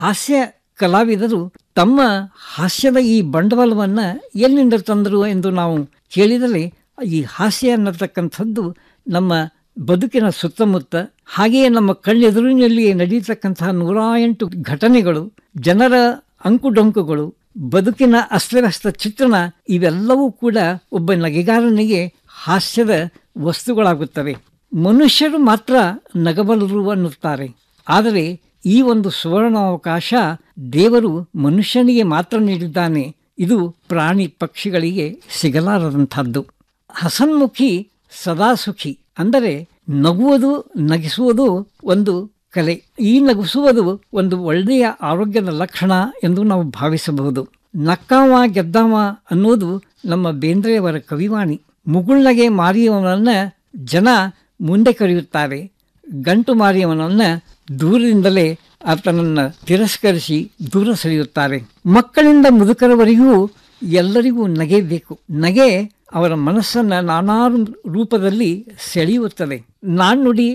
ಹಾಸ್ಯ ಕಲಾವಿದರು ತಮ್ಮ ಹಾಸ್ಯದ ಈ ಬಂಡವಾಳವನ್ನು ಎಲ್ಲಿಂದ ತಂದರು ಎಂದು ನಾವು ಕೇಳಿದರೆ ಈ ಹಾಸ್ಯ ಅನ್ನತಕ್ಕಂಥದ್ದು ನಮ್ಮ ಬದುಕಿನ ಸುತ್ತಮುತ್ತ ಹಾಗೆಯೇ ನಮ್ಮ ಕಣ್ಣೆದುರಿನಲ್ಲಿ ನಡೀತಕ್ಕಂತಹ ನೂರ ಎಂಟು ಘಟನೆಗಳು ಜನರ ಅಂಕುಡೊಂಕುಗಳು ಬದುಕಿನ ಅಸ್ತವ್ಯಸ್ತ ಚಿತ್ರಣ ಇವೆಲ್ಲವೂ ಕೂಡ ಒಬ್ಬ ನಗೆಗಾರನಿಗೆ ಹಾಸ್ಯದ ವಸ್ತುಗಳಾಗುತ್ತವೆ ಮನುಷ್ಯರು ಮಾತ್ರ ನಗಬಲರು ಅನ್ನುತ್ತಾರೆ ಆದರೆ ಈ ಒಂದು ಸುವರ್ಣಾವಕಾಶ ದೇವರು ಮನುಷ್ಯನಿಗೆ ಮಾತ್ರ ನೀಡಿದ್ದಾನೆ ಇದು ಪ್ರಾಣಿ ಪಕ್ಷಿಗಳಿಗೆ ಸಿಗಲಾರದಂಥದ್ದು ಹಸನ್ಮುಖಿ ಸದಾ ಸುಖಿ ಅಂದರೆ ನಗುವುದು ನಗಿಸುವುದು ಒಂದು ಕಲೆ ಈ ನಗಿಸುವುದು ಒಂದು ಒಳ್ಳೆಯ ಆರೋಗ್ಯದ ಲಕ್ಷಣ ಎಂದು ನಾವು ಭಾವಿಸಬಹುದು ನಕ್ಕಾವ ಗೆದ್ದಾವ ಅನ್ನೋದು ನಮ್ಮ ಬೇಂದ್ರೆಯವರ ಕವಿವಾಣಿ ಮುಗುಳ್ನಗೆ ಮಾರಿಯವನನ್ನ ಜನ ಮುಂದೆ ಕರೆಯುತ್ತಾರೆ ಗಂಟು ಮಾರಿಯವನನ್ನ ದೂರದಿಂದಲೇ ಆತನನ್ನು ತಿರಸ್ಕರಿಸಿ ದೂರ ಸರಿಯುತ್ತಾರೆ ಮಕ್ಕಳಿಂದ ಮುದುಕರವರೆಗೂ ಎಲ್ಲರಿಗೂ ನಗೆ ಬೇಕು ನಗೆ ಅವರ ಮನಸ್ಸನ್ನು ನಾನಾ ರೂಪದಲ್ಲಿ ಸೆಳೆಯುತ್ತದೆ ನಾಣ್ಣುಡಿ